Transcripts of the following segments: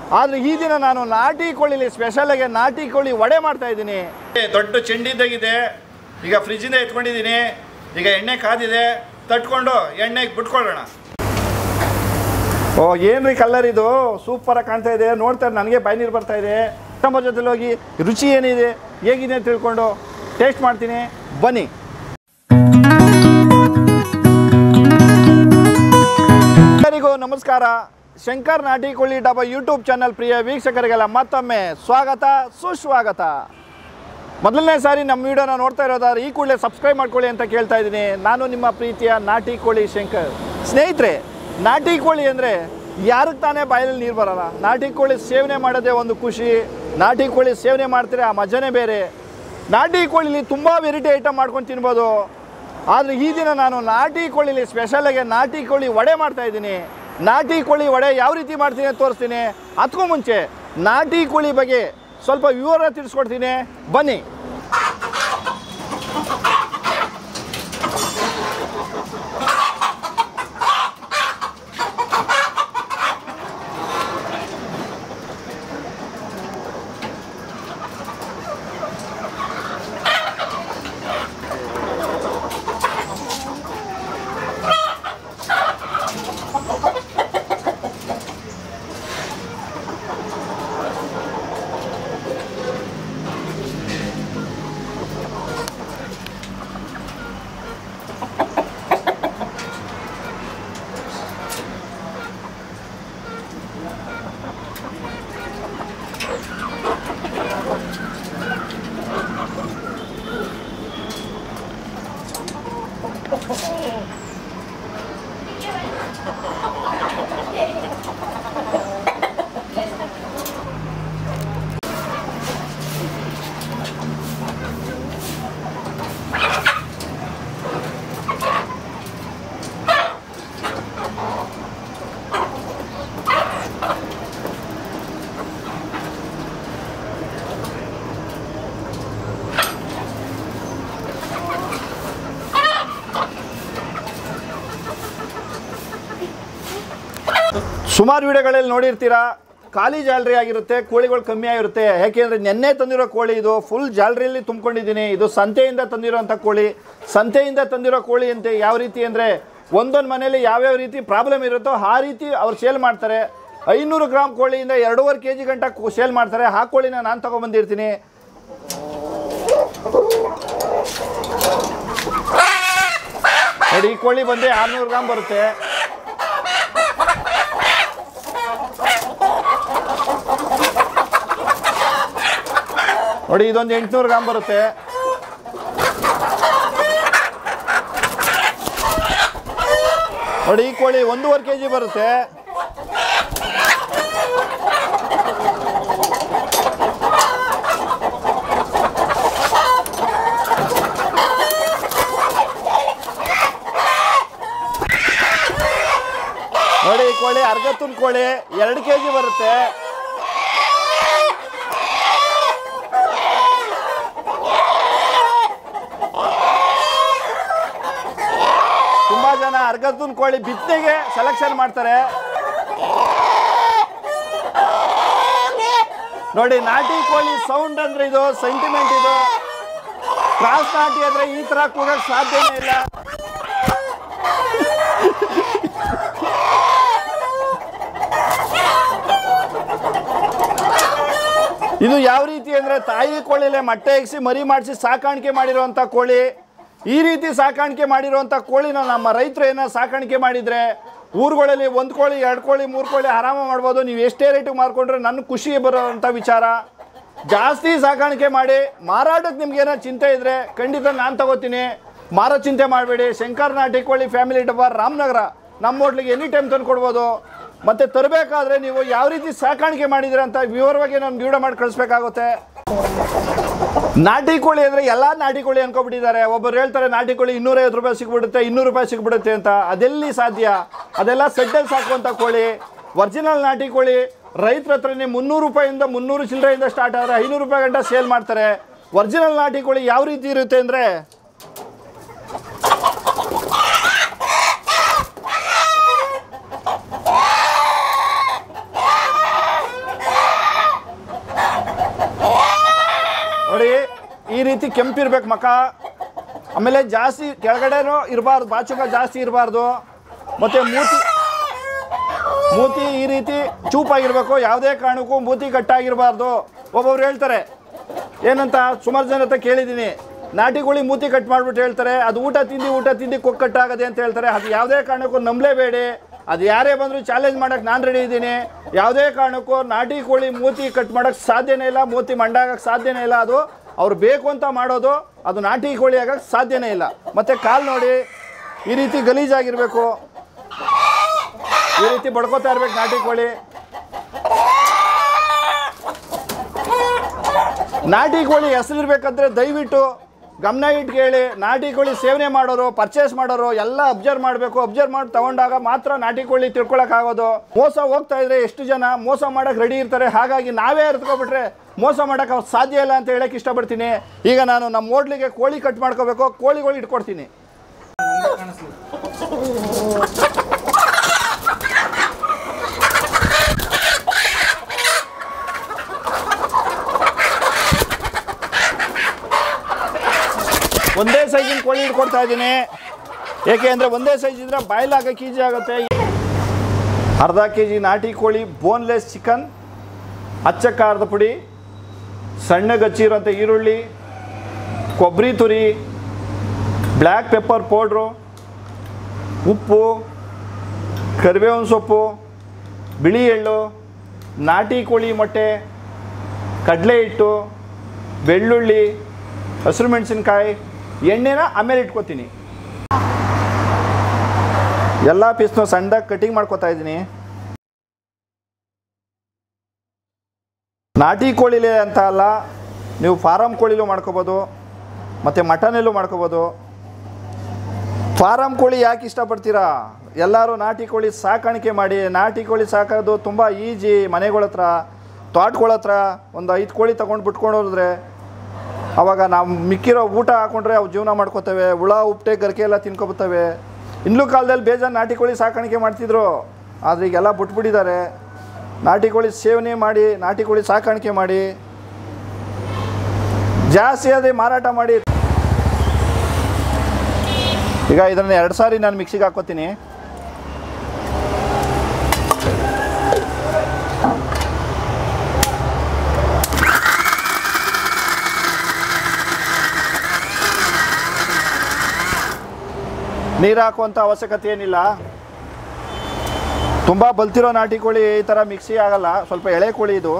ಆದರೆ ಈ ದಿನ ನಾನು ನಾಟಿ ಕೋಳಿಲಿ ಸ್ಪೆಷಲಾಗಿ ನಾಟಿ ಕೋಳಿ ವಡೆ ಮಾಡ್ತಾ ಇದ್ದೀನಿ ದೊಡ್ಡ ಚೆಂಡಿದ್ದಾಗಿದೆ ಈಗ ಫ್ರಿಜ್ಜಿಂದ ಎತ್ಕೊಂಡಿದ್ದೀನಿ ಈಗ ಎಣ್ಣೆ ಕಾದಿದೆ ತಟ್ಕೊಂಡು ಎಣ್ಣೆಗೆ ಬಿಟ್ಕೊಳ್ಳೋಣ ಓ ಏನ್ರಿ ಕಲರ್ ಇದು ಸೂಪರಾಗಿ ಕಾಣ್ತಾ ಇದೆ ನೋಡ್ತಾರೆ ನನಗೆ ಬಾಯಿ ನೀರು ಬರ್ತಾ ಇದೆ ನಮ್ಮ ಜೊತೆಲಿ ಹೋಗಿ ರುಚಿ ಏನಿದೆ ಹೇಗಿದೆ ಅಂತ ತಿಳ್ಕೊಂಡು ಟೇಸ್ಟ್ ಮಾಡ್ತೀನಿ ಬನ್ನಿ ಎಲ್ಲರಿಗೂ ನಮಸ್ಕಾರ ಶಂಕರ್ ನಾಟಿ ಕೋಳಿ ಡಬ್ಬ ಯೂಟ್ಯೂಬ್ ಚಾನಲ್ ಪ್ರಿಯ ವೀಕ್ಷಕರಿಗೆಲ್ಲ ಮತ್ತೊಮ್ಮೆ ಸ್ವಾಗತ ಸುಸ್ವಾಗತ ಮೊದಲನೇ ಸಾರಿ ನಮ್ಮ ವಿಡಿಯೋನ ನೋಡ್ತಾ ಇರೋದಾದ್ರೆ ಈ ಕೂಡಲೇ ಸಬ್ಸ್ಕ್ರೈಬ್ ಮಾಡ್ಕೊಳ್ಳಿ ಅಂತ ಕೇಳ್ತಾ ಇದ್ದೀನಿ ನಾನು ನಿಮ್ಮ ಪ್ರೀತಿಯ ನಾಟಿ ಕೋಳಿ ಶಂಕರ್ ಸ್ನೇಹಿತರೆ ನಾಟಿ ಕೋಳಿ ಅಂದರೆ ಯಾರಿಗೆ ತಾನೇ ಬಾಯಲ್ಲಿ ನೀರು ಬರಲ್ಲ ನಾಟಿ ಕೋಳಿ ಸೇವನೆ ಮಾಡೋದೇ ಒಂದು ಖುಷಿ ನಾಟಿ ಕೋಳಿ ಸೇವನೆ ಮಾಡ್ತಾರೆ ಆ ಮಜನೇ ಬೇರೆ ನಾಟಿ ಕೋಳಿಲಿ ತುಂಬ ವೆರೈಟಿ ಐಟಮ್ ಮಾಡ್ಕೊಂಡು ತಿನ್ಬೋದು ಆದರೆ ಈ ದಿನ ನಾನು ನಾಟಿ ಕೋಳಿಲಿ ಸ್ಪೆಷಲಾಗಿ ನಾಟಿ ಕೋಳಿ ವಡೆ ಮಾಡ್ತಾ ಇದ್ದೀನಿ ನಾಟಿ ಕೋಳಿ ವಡೆ ಯಾವ ರೀತಿ ಮಾಡ್ತೀನಿ ಅಂತ ತೋರಿಸ್ತೀನಿ ಅದಕ್ಕೂ ಮುಂಚೆ ನಾಟಿ ಕೋಳಿ ಬಗ್ಗೆ ಸ್ವಲ್ಪ ವಿವರ ತಿಳಿಸ್ಕೊಡ್ತೀನಿ ಬನ್ನಿ ಸುಮಾರು ವಿಡಿಯೋಗಳಲ್ಲಿ ನೋಡಿರ್ತೀರಾ ಖಾಲಿ ಜಾಲರಿ ಆಗಿರುತ್ತೆ ಕೋಳಿಗಳು ಕಮ್ಮಿ ಆಗಿರುತ್ತೆ ಯಾಕೆಂದರೆ ನೆನ್ನೆ ತಂದಿರೋ ಕೋಳಿ ಇದು ಫುಲ್ ಜಾಲರಿಯಲ್ಲಿ ತುಂಬ್ಕೊಂಡಿದ್ದೀನಿ ಇದು ಸಂತೆಯಿಂದ ತಂದಿರೋಂಥ ಕೋಳಿ ಸಂತೆಯಿಂದ ತಂದಿರೋ ಕೋಳಿ ಅಂತ ಯಾವ ರೀತಿ ಅಂದರೆ ಒಂದೊಂದು ಮನೇಲಿ ಯಾವ್ಯಾವ ರೀತಿ ಪ್ರಾಬ್ಲಮ್ ಇರುತ್ತೋ ಆ ರೀತಿ ಅವ್ರು ಸೇಲ್ ಮಾಡ್ತಾರೆ ಐನೂರು ಗ್ರಾಮ್ ಕೋಳಿಯಿಂದ ಎರಡೂವರೆ ಕೆ ಜಿ ಗಂಟ ಸೇಲ್ ಮಾಡ್ತಾರೆ ಆ ಕೋಳಿನ ನಾನು ತೊಗೊಂಬಂದಿರ್ತೀನಿ ನೋಡಿ ಈ ಕೋಳಿ ಬಂದು ಆರುನೂರು ಗ್ರಾಮ್ ಬರುತ್ತೆ ನೋಡಿ ಇದೊಂದು ಎಂಟುನೂರು ಗ್ರಾಮ್ ಬರುತ್ತೆ ನೋಡಿ ಈ ಕೋಳಿ ಒಂದೂವರೆ ಕೆ ಜಿ ಬರುತ್ತೆ ನೋಡಿ ಈ ಕೋಳಿ ಅರ್ಗತ್ತೂನ್ ಕೋಳಿ ಎರಡು ಕೆ ಜಿ ಬರುತ್ತೆ ತುಂಬಾ ಜನ ಅರ್ಗತ್ತೂನ್ ಕೋಳಿ ಬಿತ್ತನೆಗೆ ಸೆಲೆಕ್ಷನ್ ಮಾಡ್ತಾರೆ ನೋಡಿ ನಾಟಿ ಕೋಳಿ ಸೌಂಡ್ ಅಂದ್ರೆ ಇದು ಸೆಂಟಿಮೆಂಟ್ ಇದು ಕ್ರಾಸ್ ನಾಟಿ ಅಂದ್ರೆ ಈ ತರ ಕೂಗಕ್ ಸಾಧ್ಯನೇ ಇಲ್ಲ ಇದು ಯಾವ ರೀತಿ ಅಂದರೆ ತಾಯಿ ಕೋಳಿಲೆ ಮೊಟ್ಟೆ ಎಗ್ಸಿ ಮರಿ ಮಾಡಿಸಿ ಸಾಕಾಣಿಕೆ ಮಾಡಿರುವಂಥ ಕೋಳಿ ಈ ರೀತಿ ಸಾಕಾಣಿಕೆ ಮಾಡಿರುವಂಥ ಕೋಳಿನ ನಮ್ಮ ರೈತರು ಏನೋ ಸಾಕಾಣಿಕೆ ಮಾಡಿದರೆ ಊರುಗಳಲ್ಲಿ ಒಂದು ಕೋಳಿ ಎರಡು ಕೋಳಿ ಮೂರು ಕೋಳಿ ಆರಾಮ ಮಾಡ್ಬೋದು ನೀವು ಎಷ್ಟೇ ರೇಟಿಗೆ ಮಾರ್ಕೊಂಡ್ರೆ ನನ್ನ ಖುಷಿ ಬರೋವಂಥ ವಿಚಾರ ಜಾಸ್ತಿ ಸಾಕಾಣಿಕೆ ಮಾಡಿ ಮಾರಾಟಕ್ಕೆ ನಿಮ್ಗೇನೋ ಚಿಂತೆ ಇದ್ದರೆ ಖಂಡಿತ ನಾನು ತಗೋತೀನಿ ಮಾರೋ ಚಿಂತೆ ಮಾಡಬೇಡಿ ಶಂಕರ್ ನಾಟಿ ಕೋಳಿ ಫ್ಯಾಮಿಲಿ ಡಬ್ಬ ರಾಮನಗರ ನಮ್ಮ ಹೋಟ್ಲಿಗೆ ಎನಿ ಟೈಮ್ ತಂದು ಕೊಡ್ಬೋದು ಮತ್ತು ತರಬೇಕಾದ್ರೆ ನೀವು ಯಾವ ರೀತಿ ಸಾಕಾಣಿಕೆ ಮಾಡಿದ್ದೀರ ಅಂತ ವಿವರವಾಗಿ ನಾನು ವಿಡಿಯೋ ಮಾಡಿ ಕಳಿಸ್ಬೇಕಾಗುತ್ತೆ ನಾಟಿ ಕೋಳಿ ಅಂದರೆ ಎಲ್ಲ ನಾಟಿ ಕೋಳಿ ಅನ್ಕೊಬಿಟ್ಟಿದ್ದಾರೆ ಒಬ್ಬರು ಹೇಳ್ತಾರೆ ನಾಟಿ ಕೋಳಿ ಇನ್ನೂರೈವತ್ತು ರೂಪಾಯಿ ಸಿಗ್ಬಿಡುತ್ತೆ ಇನ್ನೂರು ರೂಪಾಯಿ ಸಿಗ್ಬಿಡುತ್ತೆ ಅಂತ ಅದೆಲ್ಲಿ ಸಾಧ್ಯ ಅದೆಲ್ಲ ಸೆಡ್ಡಲ್ಲಿ ಸಾಕುವಂಥ ಕೋಳಿ ಒರಿಜಿನಲ್ ನಾಟಿ ಕೋಳಿ ರೈತರ ಹತ್ರನೇ ಮುನ್ನೂರು ರೂಪಾಯಿಂದ ಮುನ್ನೂರು ಚಿಲ್ಲರೆಯಿಂದ ಸ್ಟಾರ್ಟ್ ಆದರೆ ಐನೂರು ರೂಪಾಯಿ ಗಂಟ ಸೇಲ್ ಮಾಡ್ತಾರೆ ಒರಿಜಿನಲ್ ನಾಟಿ ಕೋಳಿ ಯಾವ ರೀತಿ ಇರುತ್ತೆ ಅಂದರೆ ರೀತಿ ಕೆಂಪಿರ್ಬೇಕು ಮಕ ಆಮೇಲೆ ಜಾಸ್ತಿ ಕೆಳಗಡೆನೂ ಇರಬಾರ್ದು ಬಾಚುಕ ಜಾಸ್ತಿ ಇರಬಾರ್ದು ಮತ್ತು ಮೂತಿ ಮೂತಿ ಈ ರೀತಿ ಚೂಪಾಗಿರ್ಬೇಕು ಯಾವುದೇ ಕಾರಣಕ್ಕೂ ಮೂತಿ ಕಟ್ಟಾಗಿರಬಾರ್ದು ಒಬ್ಬೊಬ್ರು ಹೇಳ್ತಾರೆ ಏನಂತ ಸುಮಾರು ಜನ ಹತ್ರ ಕೇಳಿದ್ದೀನಿ ನಾಟಿ ಕೋಳಿ ಮೂತಿ ಕಟ್ ಮಾಡಿಬಿಟ್ಟು ಹೇಳ್ತಾರೆ ಅದು ಊಟ ತಿಂದು ಊಟ ತಿಂದು ಕೊಕ್ ಕಟ್ಟಾಗದೆ ಅಂತ ಹೇಳ್ತಾರೆ ಅದು ಯಾವುದೇ ಕಾರಣಕ್ಕೂ ನಂಬಲೇಬೇಡಿ ಅದು ಯಾರೇ ಬಂದರೂ ಚಾಲೆಂಜ್ ಮಾಡೋಕ್ಕೆ ನಾನು ರೆಡಿ ಇದ್ದೀನಿ ಯಾವುದೇ ಕಾರಣಕ್ಕೂ ನಾಟಿ ಕೋಳಿ ಮೂತಿ ಕಟ್ ಮಾಡೋಕ್ಕೆ ಸಾಧ್ಯನೇ ಇಲ್ಲ ಮೂತಿ ಮಂಡಾಗಕ್ಕೆ ಸಾಧ್ಯನೇ ಇಲ್ಲ ಅದು ಅವ್ರು ಬೇಕು ಅಂತ ಮಾಡೋದು ಅದು ನಾಟಿ ಕೋಳಿ ಆಗಕ್ಕೆ ಸಾಧ್ಯನೇ ಇಲ್ಲ ಮತ್ತು ಕಾಲು ನೋಡಿ ಈ ರೀತಿ ಗಲೀಜಾಗಿರಬೇಕು ಈ ರೀತಿ ಬಡ್ಕೋತಾ ಇರ್ಬೇಕು ನಾಟಿ ಕೋಳಿ ನಾಟಿ ಕೋಳಿ ಹೆಸರಿರ್ಬೇಕಂದ್ರೆ ದಯವಿಟ್ಟು ಗಮನ ಇಟ್ಟು ಕೇಳಿ ನಾಟಿ ಕೋಳಿ ಸೇವನೆ ಮಾಡೋರು ಪರ್ಚೇಸ್ ಮಾಡೋರು ಎಲ್ಲ ಅಬ್ಸರ್ವ್ ಮಾಡಬೇಕು ಅಬ್ಸರ್ವ್ ಮಾಡಿ ತಗೊಂಡಾಗ ಮಾತ್ರ ನಾಟಿ ಕೋಳಿ ತಿಳ್ಕೊಳಕ್ಕಾಗೋದು ಮೋಸ ಹೋಗ್ತಾ ಇದ್ರೆ ಎಷ್ಟು ಜನ ಮೋಸ ಮಾಡಕ್ಕೆ ರೆಡಿ ಇರ್ತಾರೆ ಹಾಗಾಗಿ ನಾವೇ ಅರ್ತ್ಕೊಬಿಟ್ರೆ ಮೋಸ ಮಾಡೋಕೆ ಅವ್ರು ಸಾಧ್ಯ ಇಲ್ಲ ಅಂತ ಹೇಳಕ್ಕೆ ಇಷ್ಟಪಡ್ತೀನಿ ಈಗ ನಾನು ನಮ್ಮ ಹೋಟ್ಲಿಗೆ ಕೋಳಿ ಕಟ್ ಮಾಡ್ಕೋಬೇಕು ಕೋಳಿಗಳು ಇಟ್ಕೊಡ್ತೀನಿ ಒಂದೇ ಸೈಜಿನ ಕೋಳಿ ಇಟ್ಕೊಡ್ತಾ ಇದ್ದೀನಿ ಏಕೆ ಅಂದರೆ ಒಂದೇ ಸೈಜ್ ಇದ್ರೆ ಬಾಯ್ಲ್ ಹಾಕಕ್ಕೆ ಈಜಿ ಆಗುತ್ತೆ ಅರ್ಧ ಕೆ ಜಿ ನಾಟಿ ಕೋಳಿ ಬೋನ್ಲೆಸ್ ಚಿಕನ್ ಅಚ್ಚ ಖಾರದ ಪುಡಿ ಸಣ್ಣಗಚ್ಚಿರುವಂಥ ಈರುಳ್ಳಿ ಕೊಬ್ಬರಿ ತುರಿ ಬ್ಲ್ಯಾಕ್ ಪೆಪ್ಪರ್ ಪೌಡ್ರು ಉಪ್ಪು ಕರಿಬೇವಿನ ಸೊಪ್ಪು ಬಿಳಿ ಎಳ್ಳು ನಾಟಿ ಕೋಳಿ ಮೊಟ್ಟೆ ಕಡಲೆ ಹಿಟ್ಟು ಬೆಳ್ಳುಳ್ಳಿ ಹಸಿರು ಮೆಣಸಿನ್ಕಾಯಿ ಎಣ್ಣೆನ ಆಮೇಲೆ ಇಟ್ಕೋತೀನಿ ಎಲ್ಲ ಪೀಸ್ನು ಸಣ್ಣದಾಗಿ ಕಟಿಂಗ್ ಮಾಡ್ಕೊತಾ ಇದ್ದೀನಿ ನಾಟಿ ಕೋಳಿಲೆ ಅಂತ ಅಲ್ಲ ನೀವು ಫಾರಮ್ ಕೋಳಿಲೂ ಮಾಡ್ಕೋಬೋದು ಮತ್ತು ಮಟನಲ್ಲೂ ಮಾಡ್ಕೋಬೋದು ಫಾರಮ್ ಕೋಳಿ ಯಾಕೆ ಇಷ್ಟಪಡ್ತೀರಾ ಎಲ್ಲರೂ ನಾಟಿ ಕೋಳಿ ಸಾಕಾಣಿಕೆ ಮಾಡಿ ನಾಟಿ ಕೋಳಿ ಸಾಕೋದು ತುಂಬ ಈಜಿ ಮನೆಗಳ ಹತ್ರ ತೋಟಗಳ ಹತ್ರ ಒಂದು ಐದು ಕೋಳಿ ತೊಗೊಂಡು ಬಿಟ್ಕೊಂಡು ಹೋದ್ರೆ ಅವಾಗ ನಾವು ಮಿಕ್ಕಿರೋ ಊಟ ಹಾಕೊಂಡ್ರೆ ಅವು ಜೀವನ ಮಾಡ್ಕೋತವೆ ಹುಳ ಉಪ್ಪಟೆ ಗರಿಕೆ ಎಲ್ಲ ತಿನ್ಕೊಬತ್ತವೆ ಇನ್ನೂ ಕಾಲದಲ್ಲಿ ಬೇಜಾರು ನಾಟಿ ಕೋಳಿ ಸಾಕಾಣಿಕೆ ಮಾಡ್ತಿದ್ರು ಆದರೆ ಈಗೆಲ್ಲ ಬಿಟ್ಬಿಟ್ಟಿದ್ದಾರೆ ನಾಟಿ ಕೋಳಿ ಸೇವನೆ ಮಾಡಿ ನಾಟಿ ಕೋಳಿ ಸಾಕಾಣಿಕೆ ಮಾಡಿ ಜಾಸ್ತಿ ಅದೇ ಮಾರಾಟ ಮಾಡಿ ಈಗ ಇದನ್ನು ಎರಡು ಸಾರಿ ನಾನು ಮಿಕ್ಸಿಗೆ ಹಾಕೋತೀನಿ ನೀರು ಹಾಕುವಂಥ ಅವಶ್ಯಕತೆ ಏನಿಲ್ಲ ತುಂಬ ಬಲ್ತಿರೋ ನಾಟಿ ಕೋಳಿ ಈ ಥರ ಮಿಕ್ಸಿ ಆಗಲ್ಲ ಸ್ವಲ್ಪ ಎಳೆ ಕೋಳಿ ಇದು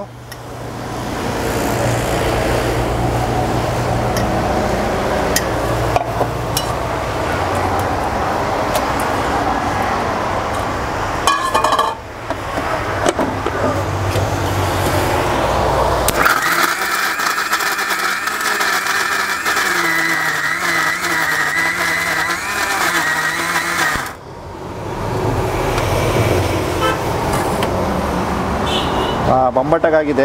ಆ, ಬೊಂಬಾಟಾಗಿದೆ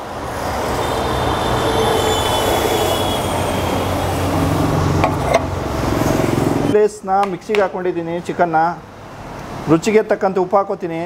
ಪ್ಲೇಸ್ನ ಮಿಕ್ಸಿಗೆ ಹಾಕ್ಕೊಂಡಿದ್ದೀನಿ ಚಿಕನ್ನ ರುಚಿಗೆ ತಕ್ಕಂತೆ ಉಪ್ಪು ಹಾಕೋತೀನಿ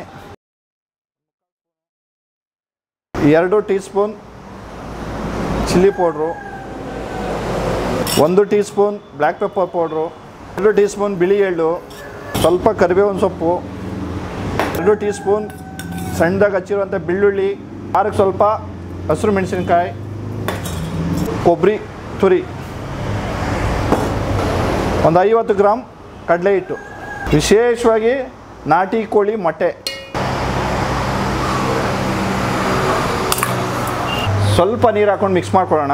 ಎರಡು ಟೀ ಸ್ಪೂನ್ ಚಿಲ್ಲಿ ಪೌಡ್ರು ಒಂದು tea spoon black pepper powder ಎರಡು ಟೀ ಸ್ಪೂನ್ ಬಿಳಿ ಎಳ್ಳು ಸ್ವಲ್ಪ ಕರಿಬೇವಿನ ಸೊಪ್ಪು ಎರಡು ಟೀ ಸ್ಪೂನ್ ಸಣ್ಣದಾಗಿ ಹಚ್ಚಿರುವಂಥ ಬೆಳ್ಳುಳ್ಳಿ ಖಾರಕ್ಕೆ ಸ್ವಲ್ಪ ಹಸಿರು ಮೆಣಸಿನ್ಕಾಯಿ ಕೊಬ್ಬರಿ ತುರಿ ಒಂದು ಐವತ್ತು ಗ್ರಾಮ್ ಕಡಲೆ ಹಿಟ್ಟು ವಿಶೇಷವಾಗಿ ನಾಟಿ ಕೋಳಿ ಮೊಟ್ಟೆ ಸ್ವಲ್ಪ ನೀರು ಹಾಕೊಂಡು ಮಿಕ್ಸ್ ಮಾಡ್ಕೊಳ್ಳೋಣ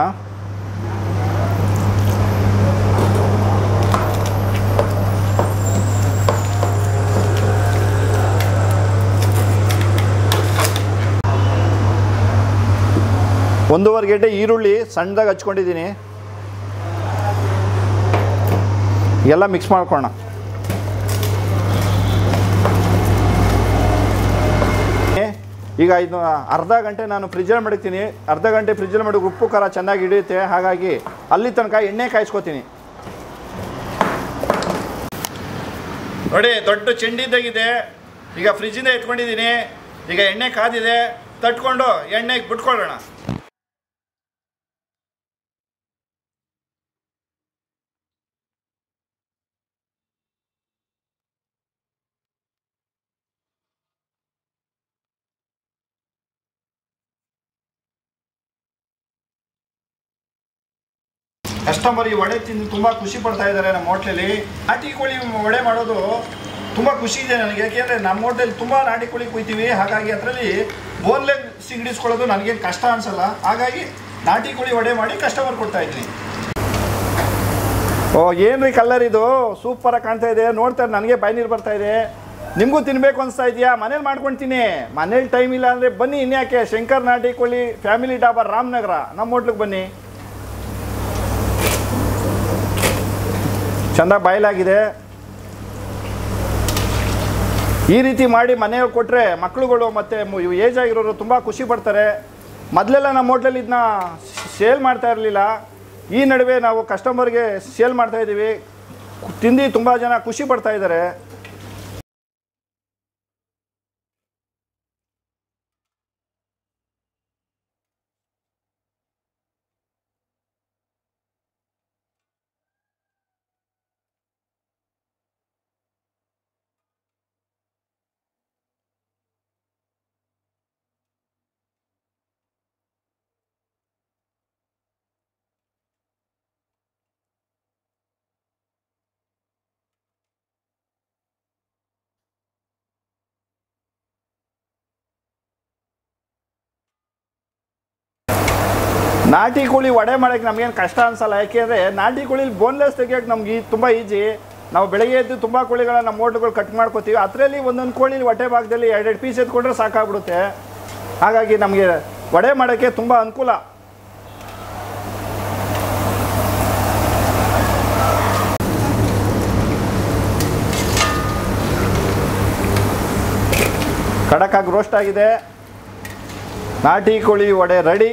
ಒಂದೂವರೆ ಗಂಟೆ ಈರುಳ್ಳಿ ಸಣ್ಣದಾಗಿ ಹಚ್ಕೊಂಡಿದ್ದೀನಿ ಎಲ್ಲ ಮಿಕ್ಸ್ ಮಾಡ್ಕೊಳ್ಳೋಣ ಈಗ ಇದು ಅರ್ಧ ಗಂಟೆ ನಾನು ಫ್ರಿಜ್ಜಲ್ಲಿ ಮಡಗ್ತೀನಿ ಅರ್ಧ ಗಂಟೆ ಫ್ರಿಜ್ಜಲ್ಲಿ ಮಡಗಿ ಉಪ್ಪು ಖಾರ ಚೆನ್ನಾಗಿ ಹಿಡಿಯುತ್ತೆ ಹಾಗಾಗಿ ಅಲ್ಲಿ ತನಕ ಎಣ್ಣೆ ಕಾಯಿಸ್ಕೊತೀನಿ ನೋಡಿ ದೊಡ್ಡ ಚೆಂಡಿದ್ದಾಗಿದೆ ಈಗ ಫ್ರಿಜ್ಜಿಂದ ಎತ್ಕೊಂಡಿದ್ದೀನಿ ಈಗ ಎಣ್ಣೆ ಕಾದಿದೆ ತಟ್ಕೊಂಡು ಎಣ್ಣೆಗೆ ಬಿಟ್ಕೊಳ್ಳೋಣ ಕಸ್ಟಮರ್ ಈ ವಡೆ ತಿಂದು ತುಂಬ ಖುಷಿ ಪಡ್ತಾ ಇದ್ದಾರೆ ನಮ್ಮ ಹೋಟ್ಲಲ್ಲಿ ನಾಟಿ ಕೋಳಿ ವಡೆ ಮಾಡೋದು ತುಂಬ ಖುಷಿ ಇದೆ ನನಗೆ ಯಾಕೆಂದರೆ ನಮ್ಮ ಹೋಟ್ಲಲ್ಲಿ ತುಂಬ ನಾಟಿ ಕೋಳಿ ಕುಯ್ತೀವಿ ಹಾಗಾಗಿ ಅದರಲ್ಲಿ ಬೋನ್ಲೆಗ್ ಸಿಗಡಿಸ್ಕೊಳ್ಳೋದು ನನಗೇನು ಕಷ್ಟ ಅನಿಸಲ್ಲ ಹಾಗಾಗಿ ನಾಟಿ ಕೋಳಿ ವಡೆ ಮಾಡಿ ಕಸ್ಟಮರ್ ಕೊಡ್ತಾ ಇದ್ದೀನಿ ಓ ಏನ್ರಿ ಕಲರ್ ಇದು ಸೂಪರಾಗಿ ಕಾಣ್ತಾ ಇದೆ ನೋಡ್ತಾರೆ ನನಗೆ ಬಾಯಿ ನೀರು ಬರ್ತಾ ಇದೆ ನಿಮಗೂ ತಿನ್ಬೇಕು ಅನಿಸ್ತಾ ಇದೆಯಾ ಮನೇಲಿ ಮಾಡ್ಕೊಳ್ತೀನಿ ಮನೇಲಿ ಟೈಮ್ ಇಲ್ಲ ಅಂದರೆ ಬನ್ನಿ ಇನ್ಯಾಕೆ ಶಂಕರ್ ನಾಟಿ ಕೋಳಿ ಫ್ಯಾಮಿಲಿ ಡಾಬಾ ರಾಮನಗರ ನಮ್ಮ ಹೋಟ್ಲಿಗೆ ಬನ್ನಿ ಚಂದ ಬಾಯ್ಲಾಗಿದೆ ಈ ರೀತಿ ಮಾಡಿ ಮನೆಗೆ ಕೊಟ್ಟರೆ ಮಕ್ಕಳುಗಳು ಮತ್ತು ಏಜ್ ಆಗಿರೋರು ತುಂಬ ಖುಷಿ ಪಡ್ತಾರೆ ಮೊದಲೆಲ್ಲ ನಮ್ಮ ಹೋಟ್ಲಲ್ಲಿ ಇದನ್ನ ಸೇಲ್ ಮಾಡ್ತಾ ಇರಲಿಲ್ಲ ಈ ನಡುವೆ ನಾವು ಕಸ್ಟಮರ್ಗೆ ಸೇಲ್ ಮಾಡ್ತಾ ಇದ್ದೀವಿ ತಿಂದು ತುಂಬ ಜನ ಖುಷಿ ಪಡ್ತಾ ಇದ್ದಾರೆ ನಾಟಿ ಕೋಳಿ ವಡೆ ಮಾಡೋಕ್ಕೆ ನಮಗೇನು ಕಷ್ಟ ಅನ್ಸಲ್ಲ ಯಾಕೆಂದರೆ ನಾಟಿ ಕೋಳಿಲಿ ಬೋನ್ಲೆಸ್ ತೆಗಿಯೋಕೆ ನಮ್ಗೆ ತುಂಬ ಈಜಿ ನಾವು ಬೆಳಗ್ಗೆ ಎದ್ದು ತುಂಬ ಕೋಳಿಗಳನ್ನ ನಮ್ಮ ಹೋಟ್ಲುಗಳು ಕಟ್ ಮಾಡ್ಕೋತೀವಿ ಅದರಲ್ಲಿ ಒಂದೊಂದು ಕೋಳಿ ಹೊಟ್ಟೆ ಭಾಗದಲ್ಲಿ ಎರಡೆರಡು ಪೀಸ್ ಎತ್ಕೊಂಡ್ರೆ ಸಾಕಾಗ್ಬಿಡುತ್ತೆ ಹಾಗಾಗಿ ನಮಗೆ ವಡೆ ಮಾಡೋಕ್ಕೆ ತುಂಬ ಅನುಕೂಲ ಕಡಕಾಗಿ ರೋಸ್ಟ್ ಆಗಿದೆ ನಾಟಿ ಕೋಳಿ ವಡೆ ರೆಡಿ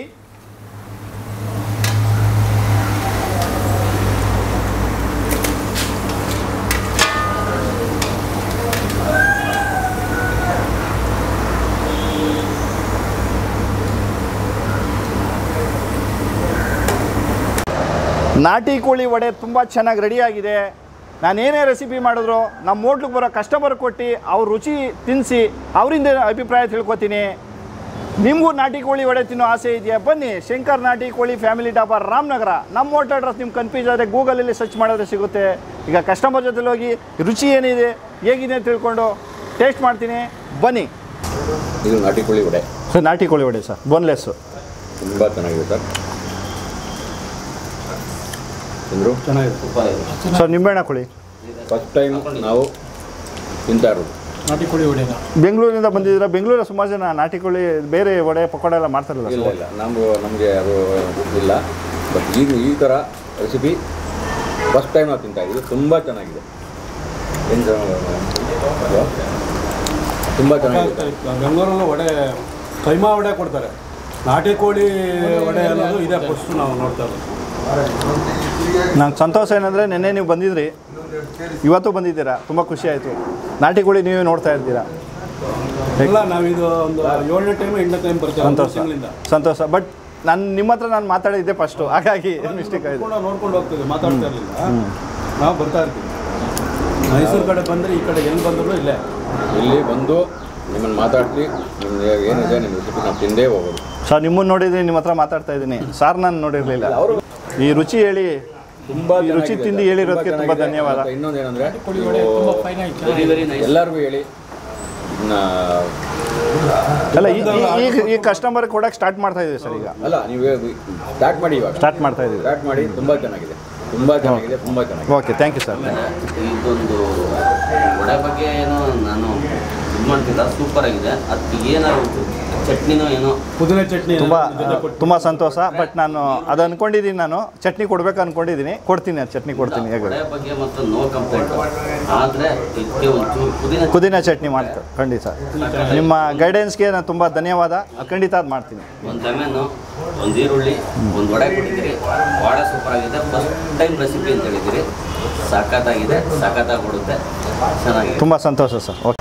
ನಾಟಿ ಕೋಳಿ ವಡೆ ತುಂಬ ಚೆನ್ನಾಗಿ ರೆಡಿಯಾಗಿದೆ ನಾನೇನೇ ರೆಸಿಪಿ ಮಾಡಿದ್ರು ನಮ್ಮ ಹೋಟ್ಲಿಗೆ ಬರೋ ಕಸ್ಟಮರ್ ಕೊಟ್ಟು ಅವ್ರ ರುಚಿ ತಿನ್ನಿಸಿ ಅವರಿಂದ ಅಭಿಪ್ರಾಯ ತಿಳ್ಕೊತೀನಿ ನಿಮಗೂ ನಾಟಿ ಕೋಳಿ ವಡೆ ತಿನ್ನೋ ಆಸೆ ಇದೆಯಾ ಬನ್ನಿ ಶಂಕರ್ ನಾಟಿ ಕೋಳಿ ಫ್ಯಾಮಿಲಿ ಡಾಬಾ ರಾಮನಗರ ನಮ್ಮ ಹೋಟೆಲ್ ಅಡ್ರೆಸ್ ನಿಮ್ಗೆ ಕನ್ಫ್ಯೂಸ್ ಆದರೆ ಗೂಗಲಲ್ಲಿ ಸರ್ಚ್ ಮಾಡಿದ್ರೆ ಸಿಗುತ್ತೆ ಈಗ ಕಸ್ಟಮರ್ ಜೊತೆಲಿ ಹೋಗಿ ರುಚಿ ಏನಿದೆ ಹೇಗಿದೆ ಅಂತ ತಿಳ್ಕೊಂಡು ಟೇಸ್ಟ್ ಮಾಡ್ತೀನಿ ಬನ್ನಿ ಇದು ನಾಟಿ ಕೋಳಿ ವಡೆ ಸರ್ ನಾಟಿ ಕೋಳಿ ವಡೆ ಸರ್ ಬೋನ್ಲೆಸ್ಸು ತುಂಬ ಚೆನ್ನಾಗಿದೆ ಸರ್ ತಿಂದರು ಚೆನ್ನಾಗಿದೆ ಸರ್ ನಿಂಬೆಹಣ್ಣ ಕೋಳಿ ಫಸ್ಟ್ ಟೈಮ್ ನಾವು ತಿಂತಾ ಇರೋದು ನಾಟಿ ಕೋಳಿ ಹೊಡೆನ ಬೆಂಗಳೂರಿಂದ ಬಂದಿದ್ದೀರಾ ಬೆಂಗಳೂರಲ್ಲಿ ಸುಮಾರು ಜನ ನಾಟಿ ಕೋಳಿ ಬೇರೆ ವಡೆ ಪಕೋಡ ಎಲ್ಲ ಮಾಡ್ತಾರಲ್ಲ ಇಲ್ಲ ಸರ್ ಇಲ್ಲ ನಮಗೂ ನಮಗೆ ಅದು ಇಲ್ಲ ಬಟ್ ಈಗ ಈ ಥರ ರೆಸಿಪಿ ಫಸ್ಟ್ ಟೈಮ್ ನಾವು ತಿಂತಾ ಇದ್ದೀವಿ ತುಂಬ ಚೆನ್ನಾಗಿದೆ ಏನು ತುಂಬ ಚೆನ್ನಾಗಿದೆ ಬೆಂಗಳೂರಲ್ಲೂ ವಡೆ ಕೈಮಾ ವಡೆ ಕೊಡ್ತಾರೆ ನಾಟಿ ಕೋಳಿ ವಡೆ ಅನ್ನೋದು ಇದೆ ಫಸ್ಟ್ ನಾವು ನೋಡ್ತಾ ಇರೋದು ನಂಗೆ ಸಂತೋಷ ಏನಂದರೆ ನಿನ್ನೆ ನೀವು ಬಂದಿದ್ರಿ ಇವತ್ತು ಬಂದಿದ್ದೀರಾ ತುಂಬ ಖುಷಿ ಆಯಿತು ನಾಟಿ ಕೋಳಿ ನೀವೇ ನೋಡ್ತಾ ಇರ್ತೀರಾ ಇಲ್ಲ ನಾವಿದು ಒಂದು ಏಳನೇ ಟೈಮ್ ಎಂಟನೇ ಟೈಮ್ ಬರ್ತೀವಿ ಒಂದು ಸಂತೋಷ ತಿಂಗಳಿಂದ ಸಂತೋಷ ಬಟ್ ನಾನು ನಿಮ್ಮ ಹತ್ರ ನಾನು ಮಾತಾಡಿದ್ದೆ ಫಸ್ಟು ಹಾಗಾಗಿ ಮಿಸ್ಟೇಕ್ ಆಯಿತು ನೋಡ್ಕೊಂಡು ನೋಡ್ಕೊಂಡು ಹೋಗ್ತೀವಿ ಮಾತಾಡ್ತಾ ಇರಲಿಲ್ಲ ನಾವು ಬರ್ತಾ ಇರ್ತೀವಿ ಮೈಸೂರು ಕಡೆ ಬಂದರೆ ಈ ಕಡೆ ಎಲ್ಲಿ ಬಂದ್ರು ಇಲ್ಲೇ ಇಲ್ಲಿ ಬಂದು ನಿಮ್ಮನ್ನು ಮಾತಾಡ್ತಿ ನಿಮ್ದು ಏನಿದೆ ನಿಮ್ಮ ರೆಸಿಪಿ ನಾವು ತಿಂದೇ ಹೋಗೋದು ಸರ್ ನಿಮ್ಮನ್ನು ನೋಡಿದ್ದೀನಿ ನಿಮ್ಮ ಹತ್ರ ಮಾತಾಡ್ತಾ ಇದ್ದೀನಿ ಸಾರ್ ನಾನು ನೋಡಿರಲಿಲ್ಲ ಅವರು ಈ ರುಚಿ ಹೇಳಿ ತುಂಬ ಈ ರುಚಿ ತಿಂದು ಹೇಳಿರೋದಕ್ಕೆ ತುಂಬ ಧನ್ಯವಾದ. ಇನ್ನೊಂದು ಏನಂದರೆ ವೆರಿ ಎಲ್ಲರಿಗೂ ಹೇಳಿ ಇದನ್ನ ಅಲ್ಲ ಈ ಈ- ಈಗ ಈ ಕಸ್ಟಮರ್ ಕೊಡೋಕೆ ಸ್ಟಾರ್ಟ್ ಮಾಡ್ತಾ ಇದ್ದೀವಿ ಸರ್ ಈಗ ಅಲ್ಲ ನೀವು ಸ್ಟಾರ್ಟ್ ಮಾಡಿ ಇವಾಗ ಸ್ಟಾರ್ಟ್ ಮಾಡ್ತಾ ಇದ್ದೀವಿ ಸ್ಟಾರ್ಟ್ ಮಾಡಿ ತುಂಬ ಚೆನ್ನಾಗಿದೆ ತುಂಬ ಚೆನ್ನಾಗಿದೆ ತುಂಬ ಚೆನ್ನಾಗಿದೆ ಓಕೆ ಥ್ಯಾಂಕ್ ಯು ಸರ್ ಇದೊಂದು ವಡೆ ಬಗ್ಗೆ ಏನೋ ನಾನು ಇದು ಮಾಡ್ತಿಲ್ಲ ಸೂಪರ್ ಆಗಿದೆ ಅದಕ್ಕೆ ಏನಾದ್ರು ಚಟ್ನಿನೋ ಏನೋ ಪುದೀನ ಚಟ್ನಿ ತುಂಬ ಜೊತೆ ಕೊಟ್ಟು ತುಂಬ ಸಂತೋಷ ಬಟ್ ನಾನು ಅದು ಅನ್ಕೊಂಡಿದ್ದೀನಿ ನಾನು ಚಟ್ನಿ ಕೊಡ್ಬೇಕು ಅನ್ಕೊಂಡಿದ್ದೀನಿ ಕೊಡ್ತೀನಿ ಅದು ಚಟ್ನಿ ಕೊಡ್ತೀನಿ ಹೇಗೆ ವಡೆ ಬಗ್ಗೆ ಮತ್ತು ನೋ ಕಂಪ್ಲೇಂಟ್ ಆದರೆ ಇದಕ್ಕೆ ಒಂಚೂರು ಪುದೀನ ಪುದೀನ ಚಟ್ನಿ ಮಾಡ್ತಾರೆ ಖಂಡಿತ ನಿಮ್ಮ ಗೈಡೆನ್ಸ್ಗೆ ನಾನು ತುಂಬ ಧನ್ಯವಾದ ಖಂಡಿತ ಅದು ಮಾಡ್ತೀನಿ ಒಂದು ಲೆಮನ್ನು ಒಂದು ಈರುಳ್ಳಿ ಒಂದು ವಡೆ ಕೊಟ್ಟಿದ್ದೀರಿ ವಡೆ ಸೂಪರ್ ಆಗಿದೆ ಫಸ್ಟ್ ಟೈಮ್ ರೆಸಿಪಿ ಅಂತ ಹೇಳಿದ್ದೀರಿ ಸಖತ್ತಾಗಿದೆ ಸಖತ್ತಾಗಿ ಕೊಡುತ್ತೆ ಚೆನ್ನಾಗಿದೆ ತುಂಬ ಸಂತೋಷ ಸರ್ ಓಕೆ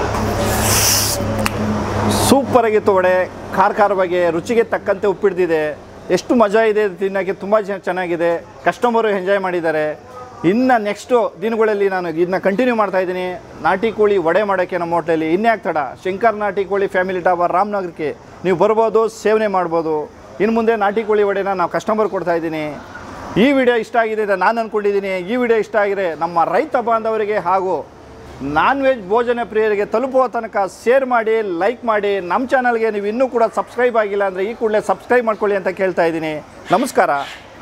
ಸೂಪರಾಗಿತ್ತು ವಡೆ ಖಾರ ಖಾರವಾಗಿ ರುಚಿಗೆ ತಕ್ಕಂತೆ ಉಪ್ಪಿಡ್ದಿದೆ ಎಷ್ಟು ಮಜಾ ಇದೆ ತಿನ್ನೋಕ್ಕೆ ತುಂಬ ಜನ ಚೆನ್ನಾಗಿದೆ ಕಸ್ಟಮರು ಎಂಜಾಯ್ ಮಾಡಿದ್ದಾರೆ ಇನ್ನು ನೆಕ್ಸ್ಟು ದಿನಗಳಲ್ಲಿ ನಾನು ಇದನ್ನ ಕಂಟಿನ್ಯೂ ಮಾಡ್ತಾ ಇದ್ದೀನಿ ನಾಟಿ ಕೋಳಿ ವಡೆ ಮಾಡೋಕ್ಕೆ ನಮ್ಮ ಹೋಟ್ಲಲ್ಲಿ ಇನ್ಯಾಕ್ ತಡ ಶಂಕರ್ ನಾಟಿ ಕೋಳಿ ಫ್ಯಾಮಿಲಿ ಟಾಬರ್ ರಾಮನಗರಕ್ಕೆ ನೀವು ಬರ್ಬೋದು ಸೇವನೆ ಮಾಡ್ಬೋದು ಇನ್ನು ಮುಂದೆ ನಾಟಿ ಕೋಳಿ ವಡೆನ ನಾವು ಕಸ್ಟಮರ್ ಕೊಡ್ತಾ ಇದ್ದೀನಿ ಈ ವಿಡಿಯೋ ಇಷ್ಟ ಆಗಿದೆ ಅಂತ ನಾನು ಅಂದ್ಕೊಂಡಿದ್ದೀನಿ ಈ ವಿಡಿಯೋ ಇಷ್ಟ ಆಗಿದೆ ನಮ್ಮ ರೈತ ಬಾಂಧವರಿಗೆ ಹಾಗೂ ನಾನ್ ವೆಜ್ ಭೋಜನ ಪ್ರಿಯರಿಗೆ ತಲುಪುವ ತನಕ ಶೇರ್ ಮಾಡಿ ಲೈಕ್ ಮಾಡಿ ನಮ್ಮ ಚಾನಲ್ಗೆ ನೀವು ಇನ್ನೂ ಕೂಡ ಸಬ್ಸ್ಕ್ರೈಬ್ ಆಗಿಲ್ಲ ಅಂದರೆ ಈ ಕೂಡಲೇ ಸಬ್ಸ್ಕ್ರೈಬ್ ಮಾಡ್ಕೊಳ್ಳಿ ಅಂತ ಕೇಳ್ತಾ ಇದ್ದೀನಿ ನಮಸ್ಕಾರ